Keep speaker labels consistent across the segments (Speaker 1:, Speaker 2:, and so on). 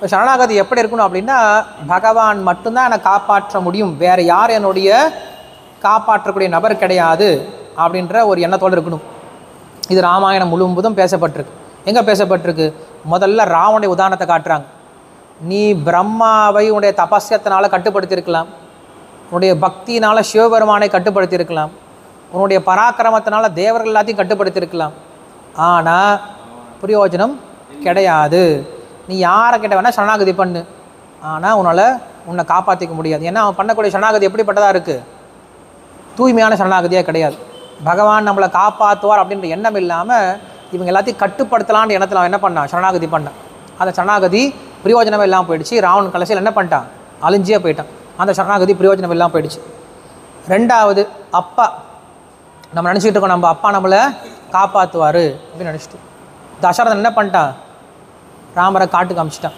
Speaker 1: இப்போ சரணாகதி எப்படி இருக்கணும் அப்படின்னா பகவான் மட்டும்தான் என்னை காப்பாற்ற முடியும் வேற யார் என்னுடைய காப்பாற்றக்கூடிய நபர் கிடையாது அப்படின்ற ஒரு எண்ணத்தோடு இருக்கணும் இது ராமாயணம் முழுவதும் பேசப்பட்டிருக்கு எங்கே பேசப்பட்டிருக்கு முதல்ல ராவனுடைய உதாரணத்தை காட்டுறாங்க நீ பிரம்மாவை உன்னுடைய தபஸ்யத்தினால கட்டுப்படுத்தியிருக்கலாம் உன்னுடைய பக்தியினால சிவபெருமானை கட்டுப்படுத்தியிருக்கலாம் உன்னுடைய பராக்கிரமத்தினால தேவர்கள் எல்லாத்தையும் கட்டுப்படுத்தியிருக்கலாம் ஆனால் பிரயோஜனம் கிடையாது நீ யாரை கிட்ட வேணால் சரணாகதி பண்ணு ஆனால் உன்னால் உன்னை காப்பாற்றிக்க முடியாது ஏன்னா அவன் பண்ணக்கூடிய சரணாகதி எப்படிப்பட்டதாக இருக்குது தூய்மையான சரணாகதியாக கிடையாது பகவான் நம்மளை காப்பாற்றுவார் அப்படின்ற எண்ணம் இல்லாமல் இவங்க எல்லாத்தையும் கட்டுப்படுத்தலான்ற எண்ணத்தில் அவன் என்ன பண்ணான் சரணாகதி பண்ணான் அந்த சரணாகதி பிரயோஜனமே இல்லாமல் போயிடுச்சு ராவணன் கடைசியில் என்ன பண்ணிட்டான் அழிஞ்சியே போயிட்டான் அந்த சரணாகதி பிரயோஜனம் இல்லாமல் போயிடுச்சு ரெண்டாவது அப்பா நம்ம நினச்சிட்டு இருக்கோம் நம்ம அப்பா நம்மளை காப்பாற்றுவார் அப்படின்னு நினச்சிட்டு தசரதன் என்ன பண்ணிட்டான் ராமரை காட்டுக்கு அமிச்சிட்டான்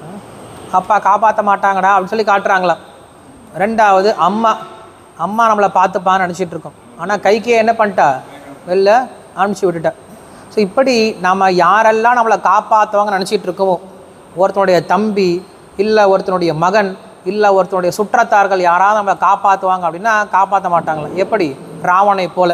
Speaker 1: அப்பா காப்பாற்ற மாட்டாங்கடா அப்படின்னு சொல்லி காட்டுறாங்களாம் ரெண்டாவது அம்மா அம்மா நம்மளை பார்த்துப்பான்னு நினச்சிட்டு இருக்கோம் ஆனால் கைக்கே என்ன பண்ணிட்டா வெளில அனுப்பிச்சி விட்டுட்டா ஸோ இப்படி நம்ம யாரெல்லாம் நம்மளை காப்பாற்றுவாங்க நினச்சிட்டு இருக்கோமோ ஒருத்தனுடைய தம்பி இல்லை ஒருத்தனுடைய மகன் இல்லை ஒருத்தனுடைய சுற்றத்தார்கள் யாராவது நம்மளை காப்பாற்றுவாங்க அப்படின்னா காப்பாற்ற மாட்டாங்களா எப்படி ராவணனை போல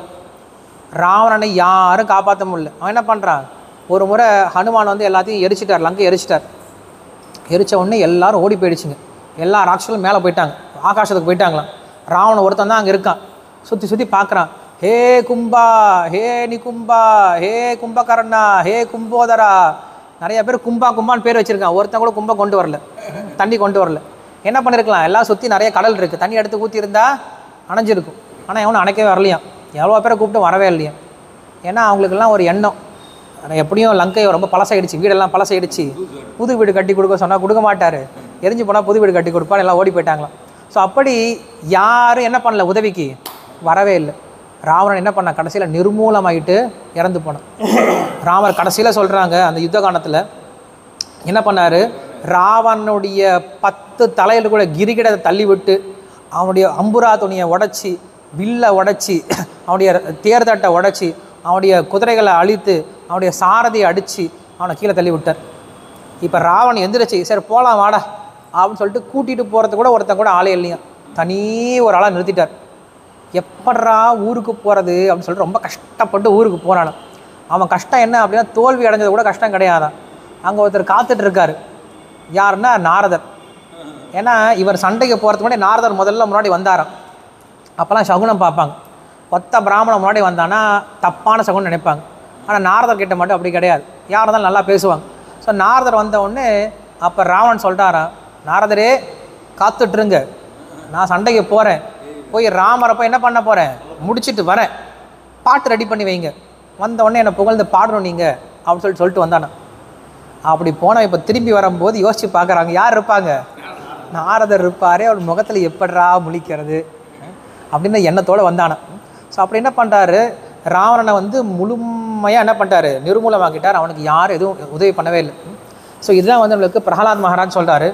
Speaker 1: ராவணனை யாரும் காப்பாற்ற முடியல அவன் என்ன பண்ணுறான் ஒரு முறை ஹனுமான் வந்து எல்லாத்தையும் எரிச்சிட்டார் லங்கை எரிச்சிட்டார் எரிச்ச உடனே எல்லாரும் ஓடி போயிடுச்சுங்க எல்லா ராட்சர்களும் மேலே போயிட்டாங்க ஆகாசத்துக்கு போயிட்டாங்களாம் ராவணன் ஒருத்தன் தான் அங்கே இருக்கான் சுற்றி சுற்றி பார்க்குறான் ஹே கும்பா ஹே நிகும்பா ஹே கும்பகர்ணா ஹே கும்போதரா நிறைய பேர் கும்பா கும்பான்னு பேர் வச்சிருக்கான் ஒருத்தன் கூட கும்பம் கொண்டு வரல தண்ணி கொண்டு வரல என்ன பண்ணியிருக்கலாம் எல்லாம் சுற்றி நிறைய கடல் இருக்குது தண்ணி எடுத்து ஊற்றி இருந்தா அணைஞ்சிருக்கும் ஆனால் எவனும் அணைக்கவே வரலையாம் எவ்வளோ பேரை கூப்பிட்டு வரவே இல்லையா ஏன்னா அவங்களுக்கெல்லாம் ஒரு எண்ணம் ஆனா எப்படியும் லங்கை ரொம்ப பழசாயிடுச்சு வீடெல்லாம் பழசாயிடுச்சு புது வீடு கட்டி கொடுக்க சொன்னால் கொடுக்க மாட்டார் எரிஞ்சு போனால் புது வீடு கட்டி கொடுப்பார் எல்லாம் ஓடி போயிட்டாங்களாம் ஸோ அப்படி யாரும் என்ன பண்ணல உதவிக்கு வரவே இல்லை ராவணன் என்ன பண்ண கடைசியில் நிர்மூலமாயிட்டு இறந்து போனான் ராமர் கடைசியில் சொல்கிறாங்க அந்த யுத்த காலத்தில் என்ன பண்ணார் ராவனுடைய பத்து தலையில் கூட கிரிகிடத்தை தள்ளி விட்டு அவனுடைய அம்புரா துணியை உடைச்சி வில்லை உடைச்சி அவனுடைய தேர்தட்டை உடைச்சி அவனுடைய குதிரைகளை அழித்து அவனுடைய சாரதியை அடித்து அவனை கீழே தள்ளி விட்டார் இப்போ ராவன் எந்திரிச்சு சரி போகலாம் வாடா அப்படின்னு சொல்லிட்டு கூட்டிகிட்டு போகிறது கூட ஒருத்தன் கூட ஆளே இல்லையா தனி ஒரு ஆளாக நிறுத்திட்டார் எப்பட்றா ஊருக்கு போகிறது அப்படின்னு சொல்லிட்டு ரொம்ப கஷ்டப்பட்டு ஊருக்கு போனான் அவன் கஷ்டம் என்ன அப்படின்னா தோல்வி அடைஞ்சது கூட கஷ்டம் கிடையாதான் அங்கே ஒருத்தர் காத்துட்டு இருக்காரு யாருன்னா நாரதர் ஏன்னா இவர் சண்டைக்கு போகிறதுக்கு முன்னாடி நாரதர் முதல்ல முன்னாடி வந்தாராம் அப்போல்லாம் சகுனம் பார்ப்பாங்க ஒத்த பிராமணன் முன்னாடி வந்தானா தப்பான சகுனம் நினைப்பாங்க ஆனால் நாரதர் கிட்ட மட்டும் அப்படி கிடையாது யார் இருந்தாலும் நல்லா பேசுவாங்க ஸோ நாரதர் வந்த உடனே அப்போ ராவணன் சொல்லிட்டாராம் நாரதரே காத்துட்ருங்க நான் சண்டைக்கு போகிறேன் போய் ராமரை போய் என்ன பண்ண போகிறேன் முடிச்சிட்டு வரேன் பாட்டு ரெடி பண்ணி வைங்க வந்த உடனே என்னை புகழ்ந்து பாடணும் நீங்கள் அப்படின்னு சொல்லி சொல்லிட்டு வந்தானே அப்படி போனால் இப்போ திரும்பி வரும்போது யோசிச்சு பார்க்குறாங்க யார் இருப்பாங்க நாரதர் இருப்பாரே அவர் முகத்தில் எப்படிரா முழிக்கிறது அப்படின்னு எண்ணத்தோடு வந்தானே ஸோ அப்படி என்ன பண்ணுறாரு ராவணனை வந்து முழுமையாக என்ன பண்ணிட்டாரு நிர்மூலமாக்கிட்டார் அவனுக்கு யாரும் எதுவும் உதவி பண்ணவே இல்லை ஸோ இதுதான் வந்து நம்மளுக்கு பிரகலாத் மகாராஜ் சொல்கிறாரு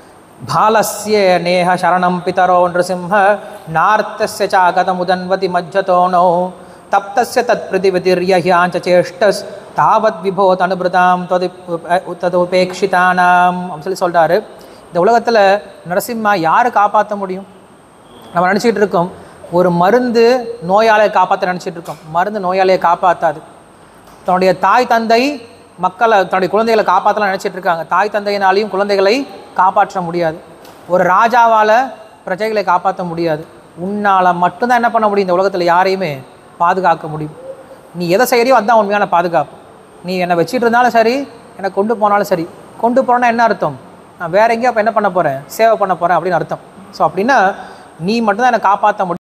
Speaker 1: பாலஸ்ய நேஹ சரணம் பிதரோ நிருசிம்ஹ நார்த்தஸ்ய சாகதமுதன்வதி மஜ்ஜதோனோ தப்தஸ்ய தத் பிரதிவதிர்யஹ்யாஞ்ச சேஷ்டஸ் தாவத் விபோ தனுபிருதாம் தொதி ததுபேட்சிதானாம் அப்படின்னு சொல்லி சொல்கிறாரு இந்த உலகத்தில் நரசிம்மா யார் காப்பாற்ற முடியும் நம்ம நினச்சிட்டு இருக்கோம் ஒரு மருந்து நோயாளியை காப்பாற்ற நினச்சிட்டு இருக்கோம் மருந்து நோயாளியை காப்பாற்றாது தன்னுடைய தாய் தந்தை மக்களை தன்னுடைய குழந்தைகளை காப்பாற்றலாம் நினச்சிட்டு இருக்காங்க தாய் தந்தையினாலையும் குழந்தைகளை காப்பாற்ற முடியாது ஒரு ராஜாவால் பிரஜைகளை காப்பாற்ற முடியாது உன்னால் மட்டும்தான் என்ன பண்ண முடியும் இந்த உலகத்தில் யாரையுமே பாதுகாக்க முடியும் நீ எதை செய்யறியோ அதுதான் உண்மையான பாதுகாப்பு நீ என்னை வச்சிட்டு இருந்தாலும் சரி என்னை கொண்டு போனாலும் சரி கொண்டு போனா என்ன அர்த்தம் நான் வேற எங்கேயோ அப்போ என்ன பண்ண போகிறேன் சேவை பண்ண போகிறேன் அப்படின்னு அர்த்தம் ஸோ அப்படின்னா நீ மட்டும்தான் என்னை காப்பாற்ற முடியும்